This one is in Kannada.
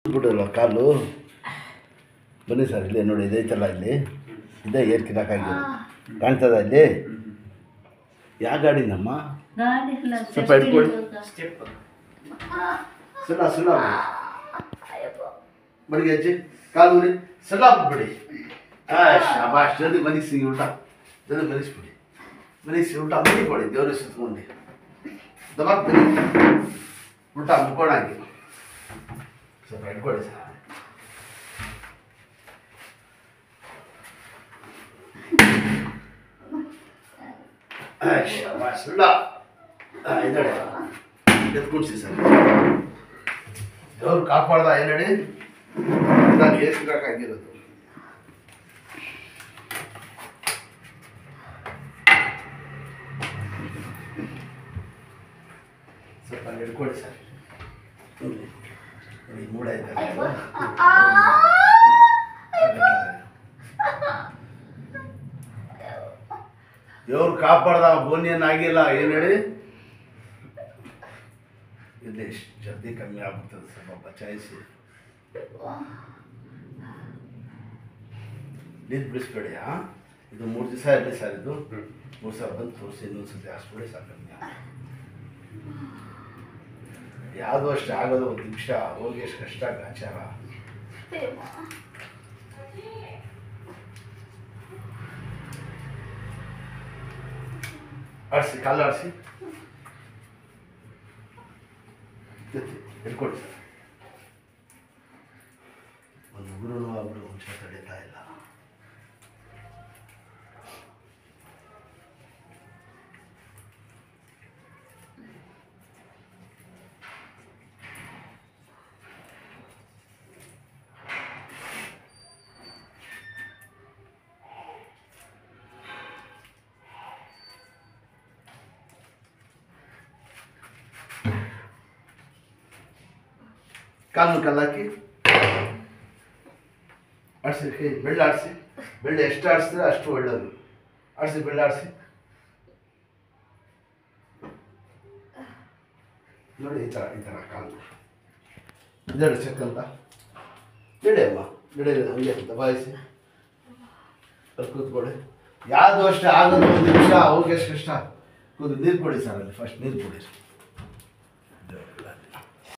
ಬಿಡಲ್ವ ಕಾಲು ಬನ್ನಿ ಸರ್ ಇಲ್ಲಿ ನೋಡಿ ಇದೈತಲ್ಲ ಇಲ್ಲಿ ಇದೇ ಏರ್ ಕಿರಾಕಾಗಿರೋದು ಕಾಣ್ತದ ಇಲ್ಲಿ ಯಾವ ಗಾಡಿನಮ್ಮ ಗಾಡಿ ಎಲ್ಲ ಸ್ವಲ್ಪ ಹಿಡ್ಕೊಳ್ಳಿ. ಸ್ಟೆಪ್ ಸುಲ ಸುಲ ಬಡಿಗೆ ಅಜ್ಜಿ ಕಾಲು ಉರಿ ಸುಲ ಬಿಡಿ ಶಾಬಾಷ್ ಜಲ್ದಿ ಮನಿಸಿ ಊಟ ಜಲ್ದಿ ಮನಿಸ್ಬಿಡಿ ಮನಿಸಿ ಊಟ ಮನಿಕೊಡಿ ದೇವ್ರ ಸುತ್ಕೊಂಡು ದಬಾಕ್ ಬನ್ನಿ ಊಟ ಮುಕ್ಕೋಣಾಗಿ ಸ್ವಲ್ಪ ಹಿಡ್ಕೊಳ್ಳಿ ಸರ್ ಶಾಬಾಷ್ ಸುಳ್ಳ ಇದ್ದಾಳೆ ಎತ್ಕೊಡ್ಸಿ ಸರ್ ದೇವ್ರು ಕಾಪಾಡ್ದ ಏನು ಹೇಳಿ ನಾನು ಏಸ್ಬೇಕಾಗಿರೋದು ಸ್ವಲ್ಪ ಅಲ್ಲಿ ಹಿಡ್ಕೊಳ್ಳಿ ಸರ್ ನೋಡಿ ನೋಡಿ ಮೂಡ ಇದ್ದಾರೆ ದೇವ್ರು ಕಾಪಾಡ್ದ ಬೋನಿಯನ್ನಾಗಿಲ್ಲ ಏನು ಹೇಳಿ ಇಲ್ಲಿ ಜಲ್ದಿ ಕಮ್ಮಿ ಆಗ್ಬಿಡ್ತದೆ ಸ್ವಲ್ಪ ಬಚಾಯಿಸಿ ನೀರು ಬಿಡಿಸ್ಬೇಡಿ ಹಾಂ ಇದು ಮೂರು ದಿವಸ ಇರಲಿ ಸರ್ ಇದು ಮೂರು ಸಾವಿರ ಬಂದು ತೋರಿಸಿ ಇನ್ನೊಂದು ಸತಿ ಹಾಸ್ಬಿಡಿ ಸಾಕು ಕಮ್ಮಿ ಆಗುತ್ತೆ. ಯಾವುದು ಅಷ್ಟೇ ಆಗೋದು ಒಂದು ನಿಮಿಷ ಹೋಗಿ ಎಷ್ಟು ಕಷ್ಟ ಗಾಚಾರ ಆಡಿಸಿ ಕಾಲು ಆಡಿಸಿ ಹಿಡ್ಕೊಳ್ಳಿ ಸರ್ ಒಂದು ಉಗುರು ಒಬ್ಬರು ವಂಶ ತಡೀತಾ ಇಲ್ಲ ಕಾಲು ಕಲ್ಲಾಕಿ ಆಡಿಸಿ ಕೈ ಬೆಳ್ಳ ಆಡಿಸಿ ಬೆಳ್ಳ ಎಷ್ಟು ಆಡಿಸಿದ್ರೆ ಅಷ್ಟು ಒಳ್ಳೆಯದು ಆಡಿಸಿ ಬೆಳ್ಳ ಆಡಿಸಿ ನೋಡಿ ಈ ಥರ ಈ ಥರ ಕಾಲು ಇದೇಳು ಚೆಕ್ ಅಂತ ಬಿಡಿ ಅಮ್ಮ ಬಿಡಿ ಹಂಗೆ ದಬಾಯಿಸಿ ಅಲ್ಲಿ ಕೂತ್ಕೊಳ್ಳಿ ಯಾವುದು ಅಷ್ಟೇ ಆಗೋದು ಒಂದು ನಿಮಿಷ ಹೋಗಿ ಎಷ್ಟು ಕಷ್ಟ ಕೂತು ನೀರು ಕೊಡಿ ಸರ್ ಅಲ್ಲಿ ಫಸ್ಟ್ ನೀರು ಕೊಡಿ